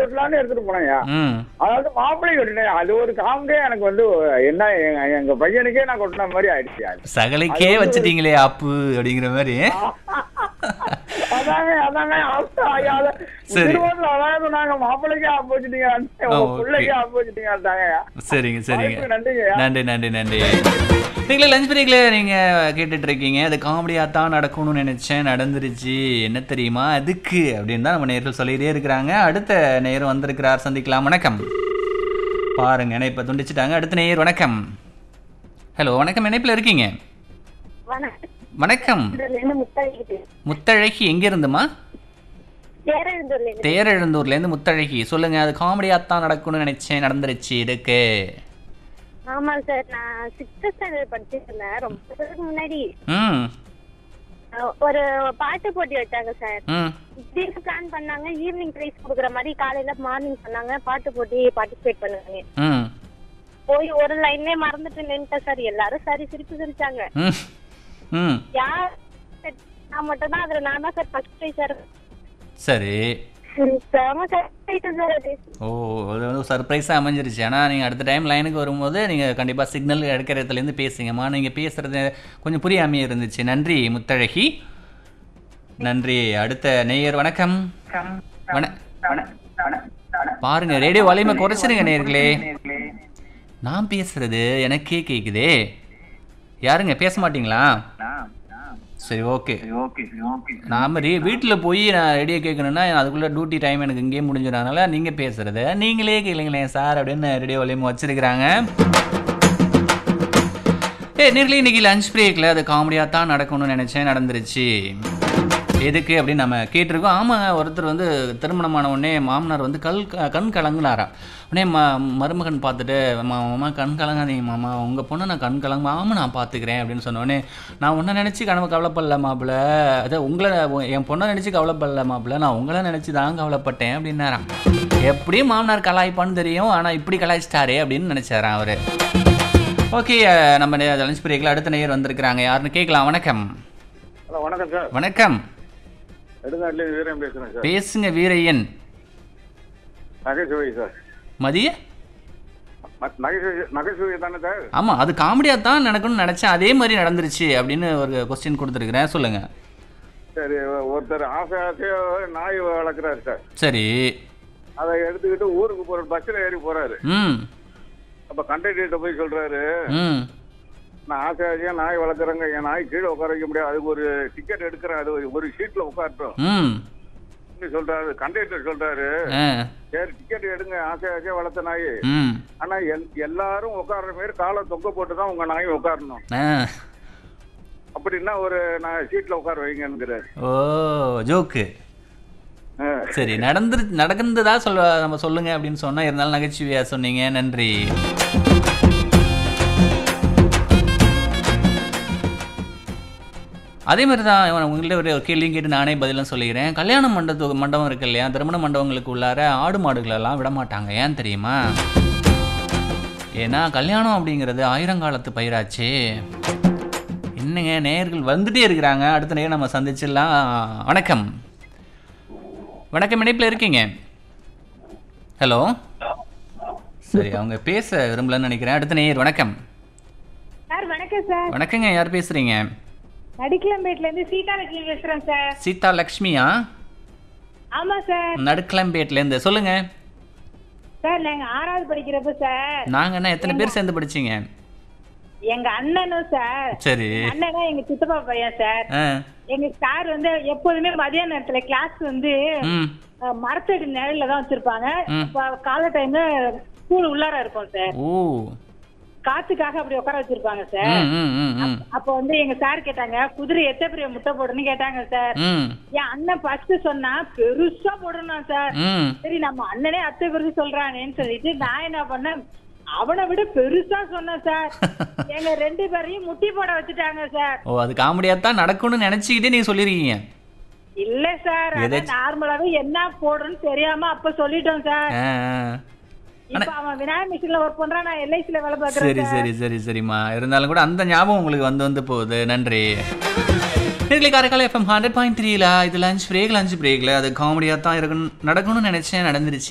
கட்டலாம்னு எடுத்துட்டு போனேன்யா ம் அதாவது மாப்பிள்ளை கட்டினேன் அது ஒரு காமெடியே எனக்கு வந்து என்ன எங்க- எங்க பையனுக்கே நான் கொட்டின மாதிரி ஆயிடுச்சு அது. சகலைக்கே வச்சிட்டீங்களே அப்பு அப்படிங்கிற மாதிரி அதாங்க அதாங்க அவஸ்தை ஆகாத சரி. திருவள்ளுவர் அதாவது நாங்க மாப்பிள்ளைக்கே ஆப்போசிட்டீங்க ஓ, உங்க okay. பிள்ளைக்கே ஆப்போசிட்டீங்க சரிங்க சரிங்க வாய்ப்புக்கு நன்றிங்கய்யா. நன்றி நன்றி நன்றி நீங்களே லஞ்ச் பிரேக்ல நீங்க கேட்டுட்டு இருக்கீங்க அது காமெடியா தான் நடக்கணும்னு நினைச்சேன் நடந்துருச்சு என்ன தெரியுமா அதுக்கு அப்படின்னு தான் நம்ம நேர்கள் சொல்லிட்டே இருக்கிறாங்க அடுத்த நேரம் வந்திருக்கிறார் சந்திக்கலாம் வணக்கம் பாருங்க இணைப்பை துண்டிச்சிட்டாங்க அடுத்த நேயர் வணக்கம் ஹலோ வணக்கம் இணைப்பில் இருக்கீங்க வணக்கம் வணக்கம் இதுல இருந்து முத்தழகி முத்தழகி எங்க இருந்துமா தேரழுந்தூர்ல இருந்து தேரெழுந்தூர்ல இருந்து முத்தழகி சொல்லுங்க அது காமெடியா தான் நடக்கணும்னு நினைச்சேன் நடந்துருச்சு இதுக்கு ஆமா சார் நான் சிக்ஸ்த் ஸ்டாண்டர்ட் படிச்சிட்டு இருந்தேன் ரொம்ப வருஷத்துக்கு முன்னாடி ம் அஹ், ஒரு பாட்டு போட்டி வச்சாங்க சார் ம் திடீர்னு பிளான் பண்ணாங்க ஈவினிங் ப்ரைஸ் கொடுக்குற மாதிரி காலையில மார்னிங் பண்ணாங்க பாட்டு போட்டி பார்ட்டிசிபேட் பண்ணுவாங்க ம் போய் ஒரு லைன்லயே மறந்துட்டு நின்ட்டேன் சார் எல்லாரும் சரி சிரிப்பு சிரிச்சாங்க ம் ம் யார் நான் மட்டும் தான் அதுல நான் தான் சார் ஃபர்ஸ்ட் ப்ரைஸ் சார் சரி செம சார் சார் அது ஓ அது வந்து சர்ப்ரைஸாக அமைஞ்சிருச்சு ஆனால் நீங்கள் அடுத்த டைம் லைனுக்கு வரும்போது நீங்கள் கண்டிப்பாக சிக்னல் எடுக்கிற இடத்துலேருந்து பேசுங்கம்மா நீங்கள் பேசுகிறது கொஞ்சம் புரியாமையே இருந்துச்சு நன்றி முத்தழகி நன்றி அடுத்த நேயர் வணக்கம் வண பாருங்க ரேடியோ வலிமை குறைச்சிருங்க நேயர்களே நான் பேசுறது எனக்கே கேக்குதே யாருங்க பேச மாட்டீங்களா சரி ஓகே நாம ரே வீட்டில் போய் நான் ரெடியாக கேட்கணுன்னா அதுக்குள்ளே டியூட்டி டைம் எனக்கு இங்கேயே முடிஞ்சிடறதுனால நீங்கள் பேசுகிறத நீங்களே கேளுங்களேன் சார் அப்படின்னு ரேடியோ வலியும் வச்சிருக்கிறாங்க ஏ நேர்லி இன்னைக்கு லஞ்ச் பிரேக்கில் அது காமெடியாக தான் நடக்கணும்னு நினச்சேன் நடந்துருச்சு எதுக்கு அப்படின்னு நம்ம கேட்டிருக்கோம் ஆமாங்க ஒருத்தர் வந்து திருமணமான உடனே மாமனார் வந்து கல் கண் கலங்குனாராம் உடனே ம மருமகன் பார்த்துட்டு மாமா கண் கலங்காதீங்க மாமா உங்கள் பொண்ணை நான் கண் கலங்க மாமா நான் பார்த்துக்கிறேன் அப்படின்னு சொன்ன உடனே நான் உன்னை நினச்சி கனவு கவலைப்படல மாப்பிள்ள அதை உங்களை என் பொண்ணை நினச்சி கவலைப்படல மாப்பிள்ள நான் உங்களை நினச்சி தான் கவலைப்பட்டேன் அப்படின்னாராம் எப்படியும் மாமனார் கலாய்ப்பான்னு தெரியும் ஆனால் இப்படி கலாய்ச்சிட்டாரே அப்படின்னு நினச்சாராம் அவர் ஓகே நம்ம லஞ்ச் பிரேக்கில் அடுத்த நேயர் வந்திருக்கிறாங்க யாருன்னு கேட்கலாம் வணக்கம் ஹலோ வணக்கம் சார் வணக்கம் நெடுங்காட்டிலே வீரன் பேசுறேன் சார் பேசுங்க வீரையன் நகைச்சுவை சார் மதிய ம- நகைச்சுவை நகைச்சுவை தானே சார் ஆமாம் அது காமெடியாக தான் நடக்கணும்னு நினச்சேன் அதே மாதிரி நடந்துருச்சு அப்படின்னு ஒரு கொஸ்டின் கொடுத்துருக்குறேன் சொல்லுங்க சரி ஒருத்தர் ஆசை ஆசையா நாய் வளர்க்குறாரு சார் சரி அதை எடுத்துக்கிட்டு ஊருக்கு போற பஸ்ஸில் ஏறி போறாரு ம் அப்ப கண்டக்டர்கிட்ட போய் சொல்றாரு ம் நான் ஆசை ஆசையா நாய் வளர்க்குறேங்க என் நாய் கீழே உட்கார வைக்க முடியாது அதுக்கு ஒரு டிக்கெட் எடுக்கிறேன் அது ஒரு- ஒரு சீட்ல உட்காரட்டும் ம் அப்படின்னு சொல்றாரு கண்டக்டர் சொல்றாரு ஆ சரி டிக்கெட் எடுங்க ஆசை ஆசையா வளர்த்த நாய் ம் ஆனா எல்- எல்லாரும் உட்கார்ற மாதிரி காலை தொங்க போட்டு தான் உங்க நாய் உட்காரணும் ஆ அப்படின்னா ஒரு நான் சீட்ல உட்கார வைங்கிறாரு ஓ ஜோக்கு சரி நடந்து நடந்ததா சொல்ல நம்ம சொல்லுங்க அப்படின்னு சொன்னா இருந்தாலும் நகைச்சுவையா சொன்னீங்க நன்றி அதே மாதிரி தான் இவன் உங்கள்கிட்ட ஒரு கேள்வியும் கேட்டு நானே பதிலும் சொல்லிக்கிறேன் கல்யாண மண்டபத்து மண்டபம் இருக்கு இல்லையா திருமண மண்டபங்களுக்கு உள்ளார ஆடு மாடுகளெல்லாம் விட மாட்டாங்க ஏன் தெரியுமா ஏன்னா கல்யாணம் அப்படிங்கிறது ஆயிரங்காலத்து பயிராச்சே என்னங்க நேயர்கள் வந்துட்டே இருக்கிறாங்க அடுத்த நேரம் நம்ம சந்திச்சிடலாம் வணக்கம் வணக்கம் இணைப்பில் இருக்கீங்க ஹலோ சரி அவங்க பேச விரும்பலன்னு நினைக்கிறேன் அடுத்த நேயர் வணக்கம் சார் வணக்கம் சார் வணக்கங்க யார் பேசுறீங்க நடிக்கலம்பேட்ல இருந்து சீதாலட்சுமி பேசுறேன் சார் சீதா லக்ஷ்மியா ஆமா சார் நடுக்கிளம்பேட்லேருந்து சொல்லுங்க சார் நாங்க ஆறாவது படிக்கிறப்ப சார் நாங்க என்ன எத்தனை பேர் சேர்ந்து படிச்சீங்க எங்க அண்ணனும் சார் சரி அண்ணனும் எங்க சித்தப்பா பையன் சார் ஆ எங்க சார் வந்து எப்போதுமே மதியான நேரத்துல கிளாஸ் வந்து ம் அஹ், மரத்தடி நிழல்ல தான் வச்சிருப்பாங்க ம். அப்ப காலை டைம் ஸ்கூல் உள்ளார இருக்கும் சார் ஓ காத்துக்காக அப்படி உட்கார வச்சிருப்பாங்க சார் ம் ம் ம் ம் அப்ப வந்து எங்க சார் கேட்டாங்க குதிரை எத்தனை பெரிய முட்டை போடுன்னு கேட்டாங்க சார் ம் என் அண்ணன் ஃபர்ஸ்ட் சொன்னா பெருசா போடணும் சார் ம் சரி நம்ம அண்ணனே அத்தை குறிச்சு சொல்றானேன்னு சொல்லிட்டு நான் என்ன பண்ணேன் அவனை விட பெருசா சொன்னேன் சார் எங்க ரெண்டு பேரையும் முட்டி போட வச்சுட்டாங்க சார் ஓ அது காமெடியாக தான் நடக்கும்னு நினச்சிக்கிட்டே நீங்கள் சொல்லியிருக்கீங்க இல்ல சார் எதாச்சும்- நார்மலாவே என்ன போடுறேன்னு தெரியாம அப்ப சொல்லிட்டோம் சார் ஆ ஆ. இப்ப அவன் விநாயகர் மிஷின்ல ஒர்க் பண்றான் நான் எல்ஐசில வேலை சரி பாக்குறேன் சரி சரி சரிம்மா இருந்தாலும் கூட அந்த ஞாபகம் உங்களுக்கு வந்து வந்து போகுது நன்றி நேர்களை காரைக்கால் எஃப்எம் ஹண்ட்ரட் பாயிண்ட் த்ரீல இது லஞ்ச் பிரேக் லஞ்ச் பிரேக்ல அது காமெடியாக தான் இருக்கணும் நடக்கணும்னு நினைச்சேன் நடந்துருச்சு